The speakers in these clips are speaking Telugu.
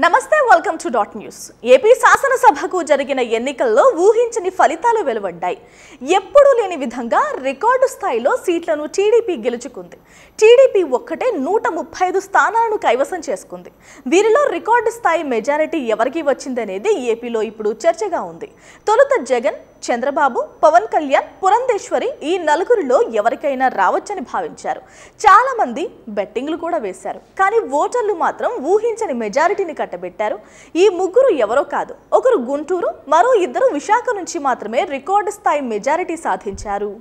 నమస్తే welcome to dot news AP శాసనసభకు జరిగిన ఎన్నికల్లో ఊహించని ఫలితాలు వెలువడ్డాయి ఎప్పుడూ లేని విధంగా రికార్డు స్థాయిలో సీట్లను టీడీపీ గెలుచుకుంది టీడీపీ ఒక్కటే నూట ముప్పై ఐదు స్థానాలను కైవసం చేసుకుంది వీరిలో రికార్డు స్థాయి మెజారిటీ ఎవరికి వచ్చిందనేది ఏపీలో ఇప్పుడు చర్చగా ఉంది తొలుత జగన్ చంద్రబాబు పవన్ కళ్యాణ్ పురంధేశ్వరి ఈ నలుగురిలో ఎవరికైనా రావచ్చని భావించారు చాలా మంది బెట్టింగ్లు కూడా వేశారు కానీ ఓటర్లు మాత్రం ఊహించని మెజారిటీని కట్టబెట్టారు ఈ ముగ్గురు ఎవరో కాదు ఒకరు గుంటూరు మరో ఇద్దరు విశాఖ నుంచి మాత్రమే రికార్డు స్థాయి మెజారిటీ సాధించారు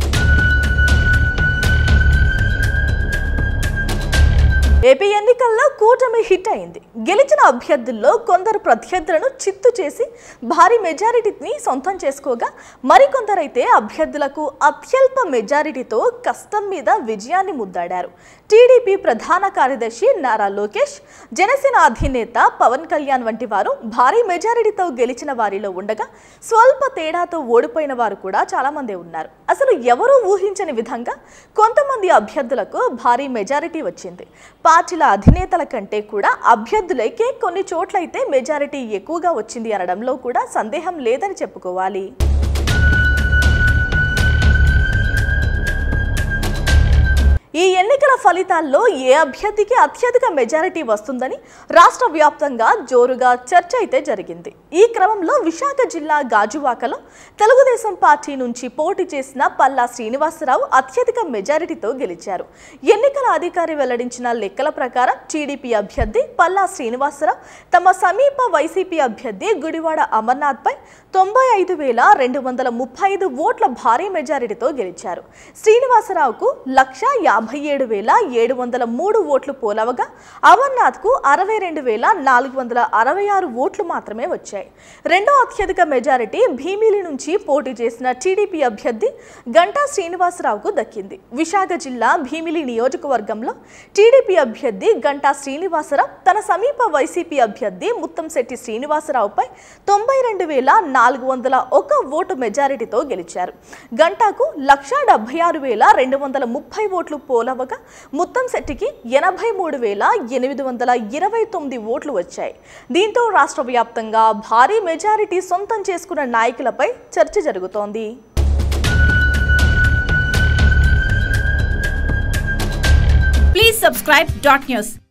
ఏపీ ఎన్నికల్లో కూటమి హిట్ అయింది గెలిచిన అభ్యర్థుల్లో కొందరు ప్రత్యర్థులను చిత్తు చేసి భారీ మెజారిటీని సొంతం చేసుకోగా మరికొందరైతే అభ్యర్థులకు అత్యల్ప మెజారిటీతో కష్టం మీద విజయాన్ని ముద్దాడారు టీడీపీ ప్రధాన కార్యదర్శి నారా లోకేష్ జనసేన అధినేత పవన్ కళ్యాణ్ వంటి వారు భారీ మెజారిటీతో గెలిచిన వారిలో ఉండగా స్వల్ప తేడాతో ఓడిపోయిన వారు కూడా చాలా మంది ఉన్నారు అసలు ఎవరూ ఊహించని విధంగా కొంతమంది అభ్యర్థులకు భారీ మెజారిటీ వచ్చింది పార్టీల అధినేతల కంటే కూడా అభ్యర్థులకే కొన్ని చోట్లయితే మెజారిటీ ఎక్కువగా వచ్చింది అనడంలో కూడా సందేహం లేదని చెప్పుకోవాలి ఈ ఎన్నికల ఫలితాల్లో ఏ అభ్యర్థికి అత్యధిక మెజారిటీ వస్తుందని రాష్ట్ర వ్యాప్తంగా జోరుగా చర్చ అయితే జరిగింది ఈ క్రమంలో విశాఖ జిల్లా గాజువాకలో తెలుగుదేశం పార్టీ నుంచి పోటీ చేసిన పల్లా శ్రీనివాసరావు అత్యధిక మెజారిటీతో గెలిచారు ఎన్నికల అధికారి వెల్లడించిన లెక్కల ప్రకారం టీడీపీ అభ్యర్థి పల్లా శ్రీనివాసరావు తమ సమీప వైసీపీ అభ్యర్థి గుడివాడ అమర్నాథ్పై తొంభై ఐదు వేల రెండు వందల ముప్పై ఐదు ఓట్ల భారీ మెజారిటీతో గెలిచారు శ్రీనివాసరావుకు లక్ష యాభై ఏడు వేల ఏడు వందల మూడు ఓట్లు పోలవగా అమర్నాథ్కు అరవై రెండు వేల నాలుగు వందల అరవై ఆరు ఓట్లు మాత్రమే వచ్చాయి రెండో అత్యధిక మెజారిటీ భీమిలి నుంచి పోటీ చేసిన టీడీపీ అభ్యర్థి గంటా శ్రీనివాసరావుకు దక్కింది విశాఖ జిల్లా భీమిలి నియోజకవర్గంలో టీడీపీ అభ్యర్థి గంటా శ్రీనివాసరావు తన సమీప వైసీపీ అభ్యర్థి ముత్తంశెట్టి శ్రీనివాసరావుపై తొంభై రెండు వేల నాలుగు వందల ఒక ఓటు మెజారిటీతో గెలిచారు గంటాకు లక్ష డెబ్బై ఆరు వేల రెండు వందల ముప్పై ఓట్లు పోలవగా ముత్తంశెట్టికి ఎనభై మూడు వేల ఎనిమిది వందల ఇరవై తొమ్మిది ఓట్లు వచ్చాయి దీంతో రాష్ట్ర వ్యాప్తంగా భారీ మెజారిటీ సొంతం చేసుకున్న నాయకులపై చర్చ జరుగుతోంది Please subscribe Dot News.